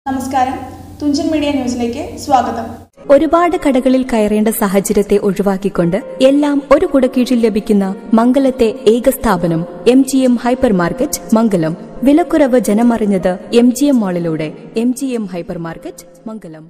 നമസ്കാരം തുഞ്ചൻ മീഡിയ ന്യൂസിലേക്ക് സ്വാഗതം ഒരുപാട് കടകളിൽ കയറേണ്ട സാഹചര്യത്തെ ഒഴിവാക്കിക്കൊണ്ട് എല്ലാം ഒരു കുടക്കീഴിൽ ലഭിക്കുന്ന മംഗലത്തെ ഏക സ്ഥാപനം M G M hyper market Mangalam വിലക്കുറവ് ജനമറിഞ്ഞത് എം ജി എം മാളിലൂടെ M G M hyper market Mangalam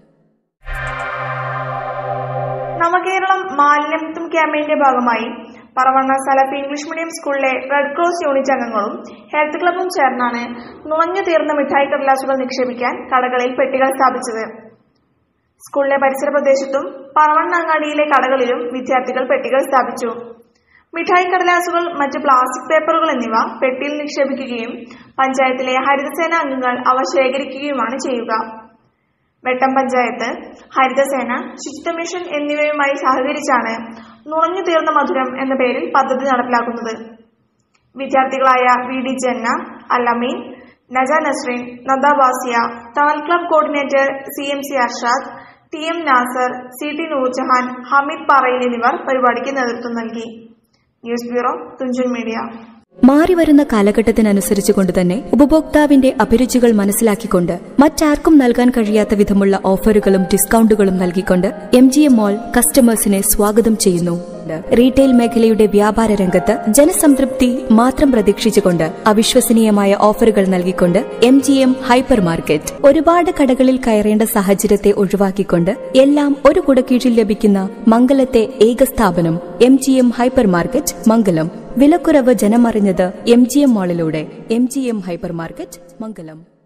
നവകേരളം മാലിന്യമുക്തം ക്യാമ്പയിന്റെ ഭാഗമായി പറവണ്ണ സലഫ് ഇംഗ്ലീഷ് മീഡിയം സ്കൂളിലെ റെഡ് ക്രോസ് യൂണിറ്റ് അംഗങ്ങളും ഹെൽത്ത് ക്ലബും ചേർന്നാണ് നുണഞ്ഞു തീർന്ന മിഠായി കടലാസുകൾ നിക്ഷേപിക്കാൻ കടകളിൽ പെട്ടികൾ സ്ഥാപിച്ചത് സ്കൂളിലെ പരിസര പ്രദേശത്തും പറവണ്ണ അങ്ങാടിയിലെ കടകളിലും വിദ്യാർത്ഥികൾ പെട്ടികൾ സ്ഥാപിച്ചു മിഠായി കടലാസുകൾ മറ്റ് പ്ലാസ്റ്റിക് പേപ്പറുകൾ എന്നിവ പെട്ടിയിൽ നിക്ഷേപിക്കുകയും പഞ്ചായത്തിലെ ഹരിതസേന അംഗങ്ങൾ അവ ശേഖരിക്കുകയുമാണ് ചെയ്യുക വെട്ടം പഞ്ചായത്ത് ഹരിതസേന ശുചിത്വ മിഷൻ എന്നിവയുമായി സഹകരിച്ചാണ് നുണഞ്ഞു തീർന്ന മധുരം എന്ന പേരിൽ പദ്ധതി നടപ്പിലാക്കുന്നത് വിദ്യാർത്ഥികളായ വി ഡി ജന്ന അല്ലമീൻ നജ Nasreen Nadabasiya Thanal club coordinator C M C Arshad T M Nasar C T Noorjahan Hameed Parayil എന്നിവർ പരിപാടിക്ക് നേതൃത്വം നൽകി ന്യൂസ് ബ്യൂറോ തുഞ്ചൻ മീഡിയ മാറിവരുന്ന കാലഘട്ടത്തിനനുസരിച്ചുകൊണ്ട് തന്നെ ഉപഭോക്താവിന്റെ അഭിരുചികൾ മനസ്സിലാക്കിക്കൊണ്ട് മറ്റാർക്കും നൽകാൻ കഴിയാത്ത വിധമുള്ള ഓഫറുകളും ഡിസ്കൗണ്ടുകളും നൽകിക്കൊണ്ട് എം ജി എം മോൾ കസ്റ്റമേഴ്സിനെ സ്വാഗതം ചെയ്യുന്നു റീറ്റെയിൽ മേഖലയുടെ വ്യാപാര രംഗത്ത് ജനസംതൃപ്തി മാത്രം പ്രതീക്ഷിച്ചുകൊണ്ട് അവിശ്വസനീയമായ ഓഫറുകൾ നൽകിക്കൊണ്ട് M G M hyper market ഒരുപാട് കടകളിൽ കയറേണ്ട സാഹചര്യത്തെ ഒഴിവാക്കിക്കൊണ്ട് എല്ലാം ഒരു കുടക്കീഴിൽ ലഭിക്കുന്ന മംഗലത്തെ ഏക സ്ഥാപനം M G M hyper market Mangalam വിലക്കുറവ് ജനമറിഞ്ഞത് എം ജി എം മാളിലൂടെ M G M hyper market മംഗലം